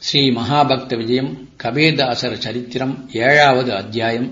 ஸ்ரீ மகாபக்த விஜயம் கபீர்தாசர் சரித்திரம் ஏழாவது அத்தியாயம்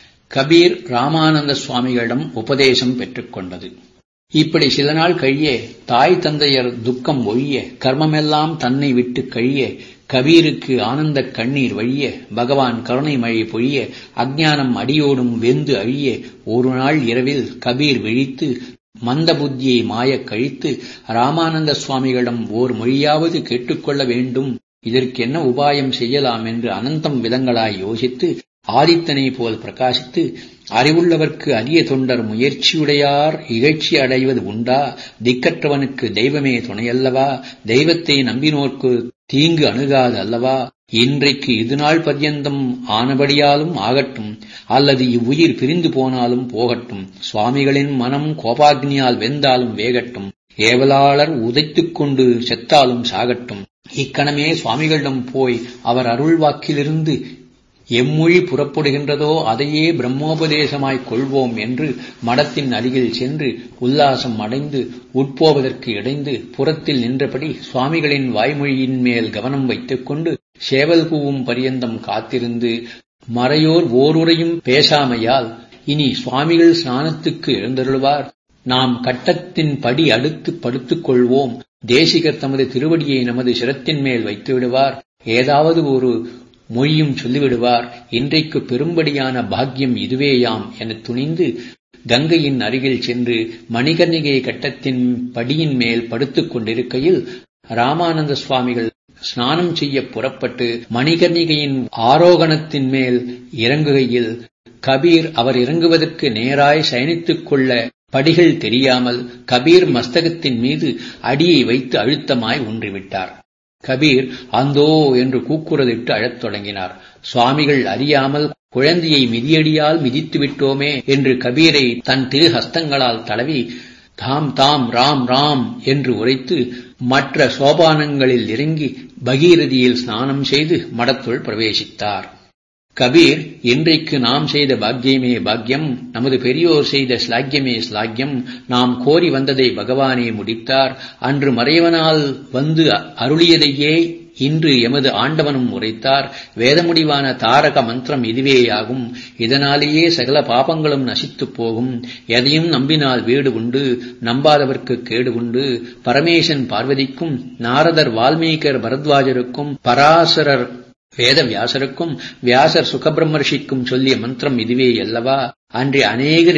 கபீர் ராமானந்த சுவாமிகளிடம் உபதேசம் பெற்றுக்கொண்டது இப்படி சில நாள் கழிய தாய் தந்தையர் துக்கம் ஒழிய கர்மமெல்லாம் தன்னை விட்டு கழிய கபீருக்கு ஆனந்த கண்ணீர் வழிய பகவான் கருணை மழை பொழிய அஜ்ஞானம் அடியோடும் வெந்து அழிய ஒரு நாள் இரவில் கபீர் விழித்து மந்த புத்தியை மாயக் கழித்து ராமானந்த சுவாமிகளிடம் ஓர் மொழியாவது கேட்டுக்கொள்ள வேண்டும் இதற்கு என்ன உபாயம் செய்யலாம் என்று அனந்தம் விதங்களாய் யோசித்து ஆதித்தனை போல் பிரகாசித்து அறிவுள்ளவர்க்கு அரிய தொண்டர் முயற்சியுடையார் இகழ்ச்சி அடைவது உண்டா திக்கற்றவனுக்கு தெய்வமே துணையல்லவா தெய்வத்தை நம்பினோர்க்கு தீங்கு அணுகாது அல்லவா இன்றைக்கு இதுநாள் பர்யந்தம் ஆனபடியாலும் ஆகட்டும் அல்லது இவ்வுயிர் பிரிந்து போனாலும் போகட்டும் சுவாமிகளின் மனம் கோபாக்னியால் வெந்தாலும் வேகட்டும் ஏவலாளர் உதைத்துக் கொண்டு செத்தாலும் சாகட்டும் இக்கணமே சுவாமிகளிடம் போய் அவர் அருள்வாக்கிலிருந்து எம்மொழி புறப்படுகின்றதோ அதையே பிரம்மோபதேசமாய்க் கொள்வோம் என்று மடத்தின் அருகில் சென்று உல்லாசம் அடைந்து உட்போவதற்கு இடைந்து புறத்தில் நின்றபடி சுவாமிகளின் வாய்மொழியின் மேல் கவனம் வைத்துக் கொண்டு சேவல் கூவும் பரியந்தம் காத்திருந்து மறையோர் ஓருரையும் பேசாமையால் இனி சுவாமிகள் ஸ்நானத்துக்கு எழுந்தருள்வார் நாம் கட்டத்தின் படி அடுத்து படுத்துக் கொள்வோம் தேசிகர் தமது திருவடியை நமது சிரத்தின் மேல் வைத்து விடுவார் ஏதாவது ஒரு மொழியும் சொல்லிவிடுவார் இன்றைக்கு பெரும்படியான பாக்கியம் இதுவேயாம் என துணிந்து கங்கையின் அருகில் சென்று மணிகர்ணிகை கட்டத்தின் படியின் மேல் படுத்துக் கொண்டிருக்கையில் ராமானந்த சுவாமிகள் ஸ்நானம் செய்ய புறப்பட்டு மணிகர்ணிகையின் ஆரோகணத்தின் மேல் இறங்குகையில் கபீர் அவர் இறங்குவதற்கு நேராய் சயனித்துக் கொள்ள படிகள் தெரியாமல் கபீர் மஸ்தகத்தின் மீது அடியை வைத்து அழுத்தமாய் ஊன்றிவிட்டார் கபீர் அந்தோ என்று கூக்குரலிட்டு அழத் தொடங்கினார் சுவாமிகள் அறியாமல் குழந்தையை மிதியடியால் மிதித்து விட்டோமே என்று கபீரை தன் திரு ஹஸ்தங்களால் தடவி தாம் தாம் ராம் ராம் என்று உரைத்து மற்ற சோபானங்களில் இறங்கி பகீரதியில் ஸ்நானம் செய்து மடத்துள் பிரவேசித்தார் கபீர் இன்றைக்கு நாம் செய்த பாக்கியமே பாக்கியம் நமது பெரியோர் செய்த ஸ்லாக்கியமே ஸ்லாக்கியம் நாம் கோரி வந்ததை பகவானே முடித்தார் அன்று மறைவனால் வந்து அருளியதையே இன்று எமது ஆண்டவனும் உரைத்தார் வேதமுடிவான தாரக மந்திரம் இதுவேயாகும் இதனாலேயே சகல பாபங்களும் நசித்துப் போகும் எதையும் நம்பினால் வீடு உண்டு நம்பாதவர்க்கு கேடு உண்டு பரமேசன் பார்வதிக்கும் நாரதர் வால்மீகர் பரத்வாஜருக்கும் பராசரர் வேத வியாசருக்கும் வியாசர் சுகபிரம்மர்ஷிக்கும் சொல்லிய மந்திரம் இதுவே அல்லவா அன்றி அநேக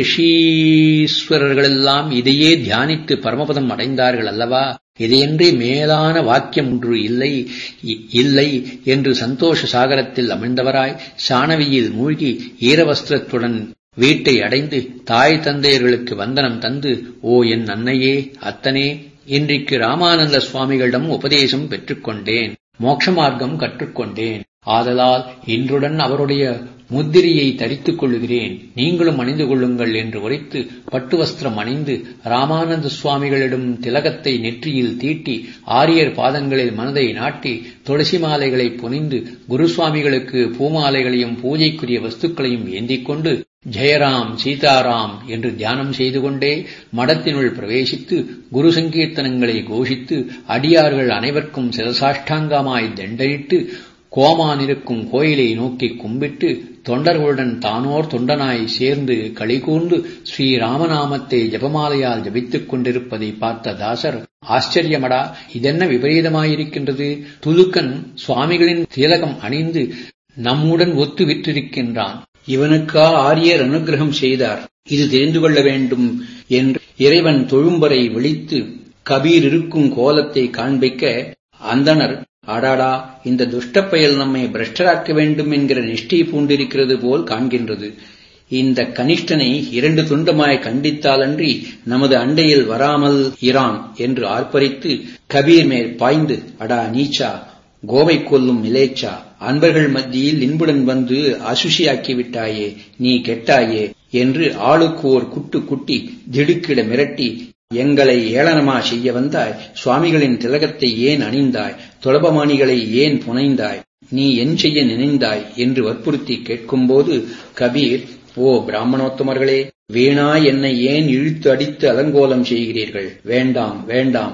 ரிஷீஸ்வரர்களெல்லாம் இதையே தியானித்து பரமபதம் அடைந்தார்கள் அல்லவா இதையன்றி மேலான வாக்கியம் ஒன்று இல்லை இல்லை என்று சந்தோஷ சாகரத்தில் அமிழ்ந்தவராய் சாணவியில் மூழ்கி ஈரவஸ்திரத்துடன் வீட்டை அடைந்து தாய் தந்தையர்களுக்கு வந்தனம் தந்து ஓ என் அன்னையே அத்தனே இன்றைக்கு ராமானந்த சுவாமிகளிடம் உபதேசம் பெற்றுக்கொண்டேன் மோட்ச மார்க்கம் கற்றுக்கொண்டேன் ஆதலால் இன்றுடன் அவருடைய முத்திரையை தரித்துக் கொள்ளுகிறேன் நீங்களும் அணிந்து கொள்ளுங்கள் என்று உரைத்து பட்டு வஸ்திரம் அணிந்து ராமானந்த சுவாமிகளிடம் திலகத்தை நெற்றியில் தீட்டி ஆரியர் பாதங்களில் மனதை நாட்டி துளசி மாலைகளை புனிந்து குருசுவாமிகளுக்கு பூமாலைகளையும் பூஜைக்குரிய வஸ்துக்களையும் ஏந்திக் கொண்டு ஜெயராம் சீதாராம் என்று தியானம் செய்து கொண்டே மடத்தினுள் பிரவேசித்து குரு சங்கீர்த்தனங்களை கோஷித்து அடியார்கள் அனைவருக்கும் சிரசாஷ்டாங்கமாய் தண்டனிட்டு கோமான் இருக்கும் கோயிலை நோக்கி கும்பிட்டு தொண்டர்களுடன் தானோர் தொண்டனாய் சேர்ந்து களிகூர்ந்து ஸ்ரீ ராமநாமத்தை ஜபமாலையால் ஜபித்துக் கொண்டிருப்பதை பார்த்த தாசர் ஆச்சரியமடா இதென்ன விபரீதமாயிருக்கின்றது துலுக்கன் சுவாமிகளின் திலகம் அணிந்து நம்முடன் ஒத்து விற்றிருக்கின்றான் இவனுக்கா ஆரியர் அனுகிரகம் செய்தார் இது தெரிந்து கொள்ள வேண்டும் என்று இறைவன் தொழும்பரை விழித்து கபீர் இருக்கும் கோலத்தை காண்பிக்க அந்தனர் அடாடா இந்த துஷ்டப்பயல் நம்மை பிரஷ்டராக்க வேண்டும் என்கிற நிஷ்டை பூண்டிருக்கிறது போல் காண்கின்றது இந்த கனிஷ்டனை இரண்டு துண்டமாய் கண்டித்தாலன்றி நமது அண்டையில் வராமல் இரான் என்று ஆர்ப்பரித்து கபீர் மேல் பாய்ந்து அடா நீச்சா கோவை கொல்லும் மிலேச்சா அன்பர்கள் மத்தியில் இன்புடன் வந்து அசுஷியாக்கி விட்டாயே நீ கெட்டாயே என்று ஆளுக்கு ஓர் குட்டு குட்டி திடுக்கிட மிரட்டி எங்களை ஏளனமா செய்ய வந்தாய் சுவாமிகளின் திலகத்தை ஏன் அணிந்தாய் தொலபமானிகளை ஏன் புனைந்தாய் நீ என் செய்ய நினைந்தாய் என்று வற்புறுத்தி கேட்கும்போது கபீர் ஓ பிராமணோத்தமர்களே வீணாய் என்னை ஏன் இழுத்து அடித்து அலங்கோலம் செய்கிறீர்கள் வேண்டாம் வேண்டாம்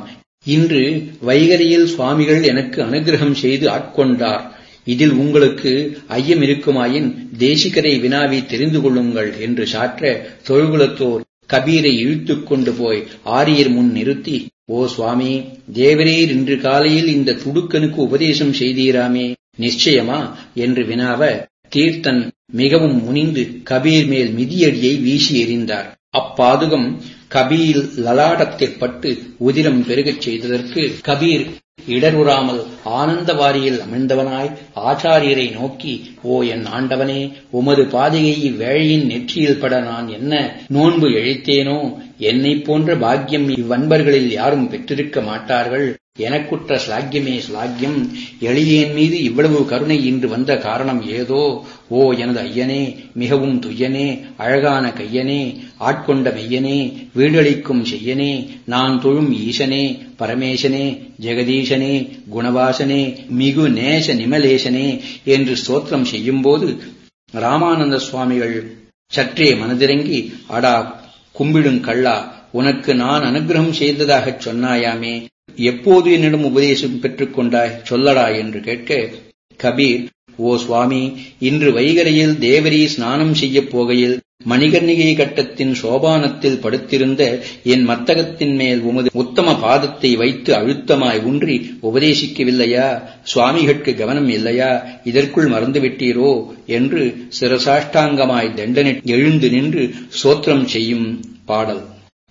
இன்று வைகரியில் சுவாமிகள் எனக்கு அனுகிரகம் செய்து ஆட்கொண்டார் இதில் உங்களுக்கு ஐயம் இருக்குமாயின் தேசிகரை வினாவி தெரிந்து கொள்ளுங்கள் என்று சாற்ற தொழுகுலத்தோர் கபீரை இழுத்துக் கொண்டு போய் ஆரியர் முன் நிறுத்தி ஓ சுவாமி தேவரீர் இன்று காலையில் இந்த துடுக்கனுக்கு உபதேசம் செய்தீராமே நிச்சயமா என்று வினாவ தீர்த்தன் மிகவும் முனிந்து கபீர் மேல் மிதியடியை வீசி எறிந்தார் அப்பாதுகம் கபீர் லலாடத்தில் பட்டு உதிரம் பெருகச் செய்ததற்கு கபீர் இடருறாமல் ஆனந்த வாரியில் அமிழ்ந்தவனாய் ஆச்சாரியரை நோக்கி ஓ என் ஆண்டவனே உமது பாதையை இவ்வேழையின் நெற்றியில் பட நான் என்ன நோன்பு எழித்தேனோ என்னைப் போன்ற பாக்கியம் இவ்வன்பர்களில் யாரும் பெற்றிருக்க மாட்டார்கள் எனக்குற்ற ஸ்லாக்கியமே ஸ்லாக்கியம் எளியேன் மீது இவ்வளவு கருணை இன்று வந்த காரணம் ஏதோ ஓ எனது ஐயனே மிகவும் துய்யனே அழகான கையனே ஆட்கொண்ட மெய்யனே வீடளிக்கும் செய்யனே நான் தொழும் ஈசனே பரமேசனே ஜெகதீசனே குணவாசனே மிகு நேச நிமலேசனே என்று ஸ்தோத்திரம் செய்யும்போது ராமானந்த சுவாமிகள் சற்றே மனதிறங்கி அடா கும்பிடும் கள்ளா உனக்கு நான் அனுகிரகம் செய்ததாகச் சொன்னாயாமே எப்போது என்னிடம் உபதேசம் பெற்றுக் கொண்டாய் சொல்லடா என்று கேட்க கபீர் ஓ சுவாமி இன்று வைகரையில் தேவரி ஸ்நானம் செய்யப் போகையில் மணிகர்ணிகை கட்டத்தின் சோபானத்தில் படுத்திருந்த என் மத்தகத்தின் மேல் உமது உத்தம பாதத்தை வைத்து அழுத்தமாய் ஊன்றி உபதேசிக்கவில்லையா சுவாமிகளுக்கு கவனம் இல்லையா இதற்குள் மறந்துவிட்டீரோ என்று சிரசாஷ்டாங்கமாய் தண்டனை எழுந்து நின்று சோத்திரம் செய்யும் பாடல்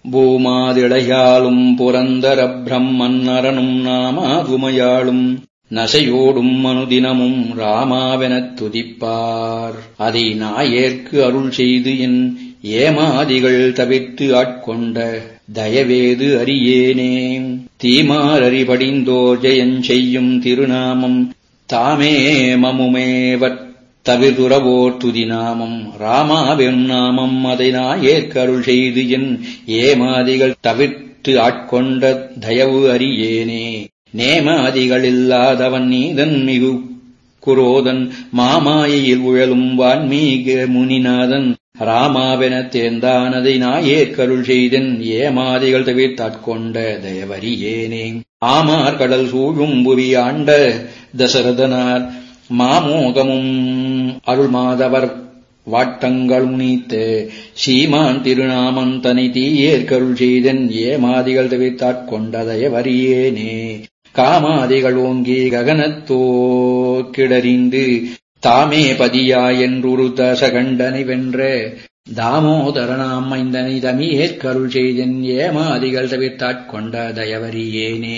பூமாதிளையாளும் புரந்தர பிரம்மன்னரனும் நாமாதுமையாளும் நசையோடும் அனுதினமும் ராமாவெனத் துதிப்பார் அதை நாயேற்கு அருள் செய்து என் ஏமாதிகள் தவிர்த்து ஆட்கொண்ட தயவேது அறியேனே தீமாரறிபடிந்தோர் ஜெயஞ்செய்யும் திருநாமம் தாமே மமுமேவற் தவிர்துறவோர் துதிநாமம் ராமாவெம் நாமம் அதை நாயேற்கருள் செய்து என் ஏமாதிகள் தவிர்த்து ஆட்கொண்ட தயவு அறியேனே நேமாதிகளில்லாதவன் நீதன் மிகு குரோதன் மாமாயையில் உழலும் வான்மீக முனிநாதன் ராமாவென தேர்ந்தானதை நாயேற்கருள் செய்தன் ஏமாதிகள் தவிர்த்தாட்கொண்ட தயவறியேனே ஆமார் கடல் சூழும் புவி ஆண்ட தசரதனார் மாமோகமும் அருள்மாதவர் வாட்டங்கள் நீத்த சீமான் திருநாமம் தனி தீயேற்கருள் செய்தன் ஏமாதிகள் தவிர்த்தாட்கொண்டதய வரியேனே காமாதிகள் ஓங்கி ககனத்தோ கிடறிந்து தாமே பதியா என்றுரு தசகண்டனை வென்ற தாமோதரனாம் மைந்தனை தமியேற்கருள் செய்தன் ஏமாதிகள் தவிர்த்தாட்கொண்ட தயவரியேனே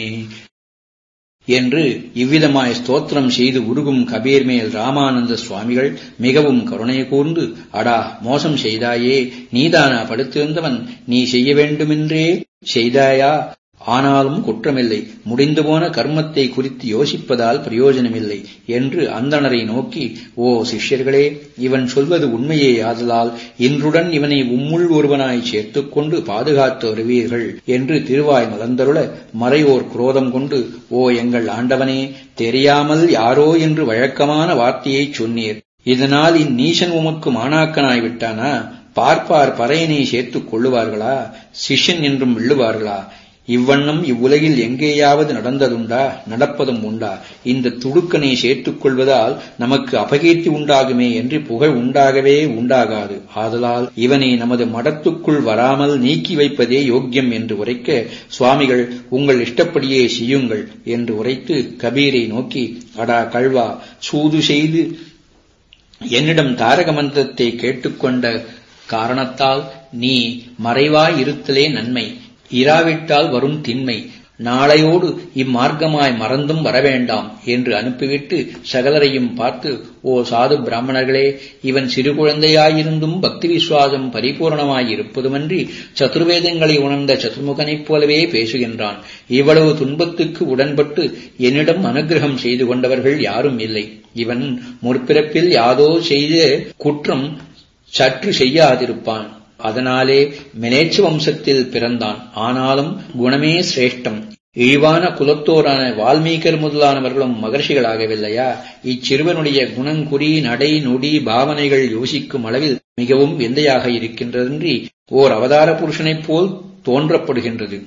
என்று இவ்விதமாய் ஸ்தோத்திரம் செய்து உருகும் கபீர் மேல் ராமானந்த சுவாமிகள் மிகவும் கருணை கூர்ந்து அடா மோசம் செய்தாயே நீதானா படுத்திருந்தவன் நீ செய்ய வேண்டுமென்றே செய்தாயா ஆனாலும் குற்றமில்லை முடிந்து போன கர்மத்தை குறித்து யோசிப்பதால் பிரயோஜனமில்லை என்று அந்தணரை நோக்கி ஓ சிஷ்யர்களே இவன் சொல்வது உண்மையே ஆதலால் இன்றுடன் இவனை உம்முள் ஒருவனாய் சேர்த்துக் கொண்டு பாதுகாத்து வருவீர்கள் என்று திருவாய் மலர்ந்தருள மறையோர் குரோதம் கொண்டு ஓ எங்கள் ஆண்டவனே தெரியாமல் யாரோ என்று வழக்கமான வார்த்தையைச் சொன்னீர் இதனால் இந்நீசன் உமக்கு மாணாக்கனாய் விட்டானா பார்ப்பார் பறையனை சேர்த்துக் கொள்ளுவார்களா சிஷ்யன் என்றும் விள்ளுவார்களா இவ்வண்ணம் இவ்வுலகில் எங்கேயாவது நடந்ததுண்டா நடப்பதும் உண்டா இந்த துடுக்கனை சேர்த்துக் கொள்வதால் நமக்கு அபகீர்த்தி உண்டாகுமே என்று புகழ் உண்டாகவே உண்டாகாது ஆதலால் இவனை நமது மடத்துக்குள் வராமல் நீக்கி வைப்பதே யோக்கியம் என்று உரைக்க சுவாமிகள் உங்கள் இஷ்டப்படியே செய்யுங்கள் என்று உரைத்து கபீரை நோக்கி அடா கழ்வா சூது செய்து என்னிடம் தாரக மந்திரத்தை கேட்டுக்கொண்ட காரணத்தால் நீ மறைவாய் இருத்தலே நன்மை இராவிட்டால் வரும் திண்மை நாளையோடு இம்மார்க்கமாய் மறந்தும் வரவேண்டாம் என்று அனுப்பிவிட்டு சகலரையும் பார்த்து ஓ சாது பிராமணர்களே இவன் சிறு குழந்தையாயிருந்தும் பக்தி விசுவாசம் பரிபூர்ணமாயிருப்பதுமன்றி சதுர்வேதங்களை உணர்ந்த சதுர்முகனைப் போலவே பேசுகின்றான் இவ்வளவு துன்பத்துக்கு உடன்பட்டு என்னிடம் அனுகிரகம் செய்து கொண்டவர்கள் யாரும் இல்லை இவன் முற்பிறப்பில் யாதோ செய்த குற்றம் சற்று செய்யாதிருப்பான் அதனாலே மிலேச்ச வம்சத்தில் பிறந்தான் ஆனாலும் குணமே சிரேஷ்டம் இழிவான குலத்தோரான வால்மீகர் முதலானவர்களும் மகர்ஷிகளாகவில்லையா இச்சிறுவனுடைய குணங்குறி நடை நொடி பாவனைகள் யோசிக்கும் அளவில் மிகவும் விந்தையாக இருக்கின்றதன்றி ஓர் அவதார புருஷனைப் போல் தோன்றப்படுகின்றது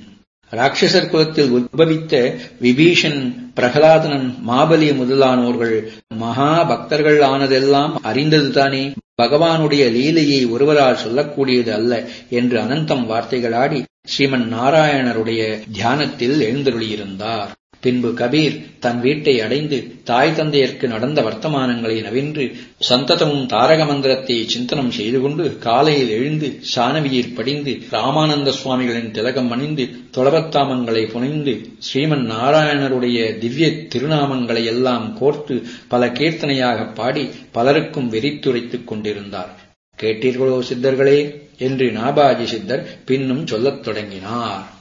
ராட்சசர் குலத்தில் உத்பவித்த விபீஷன் பிரகலாதனன் மாபலி முதலானோர்கள் மகா பக்தர்கள் ஆனதெல்லாம் அறிந்ததுதானே பகவானுடைய லீலையை ஒருவரால் சொல்லக்கூடியது அல்ல என்று அனந்தம் வார்த்தைகளாடி ஸ்ரீமன் நாராயணருடைய தியானத்தில் எழுந்தருளியிருந்தார் பின்பு கபீர் தன் வீட்டை அடைந்து தாய் தந்தையர்க்கு நடந்த வர்த்தமானங்களை நவின்று சந்ததமும் தாரக மந்திரத்தை சிந்தனம் செய்து கொண்டு காலையில் எழுந்து சாணவியில் படிந்து ராமானந்த சுவாமிகளின் திலகம் அணிந்து தொளபத்தாமங்களை புனைந்து ஸ்ரீமன் நாராயணருடைய திவ்ய திருநாமங்களை எல்லாம் கோர்த்து பல கீர்த்தனையாக பாடி பலருக்கும் வெறித்துரைத்துக் கொண்டிருந்தார் கேட்டீர்களோ சித்தர்களே என்று நாபாஜி சித்தர் பின்னும் சொல்லத் தொடங்கினார்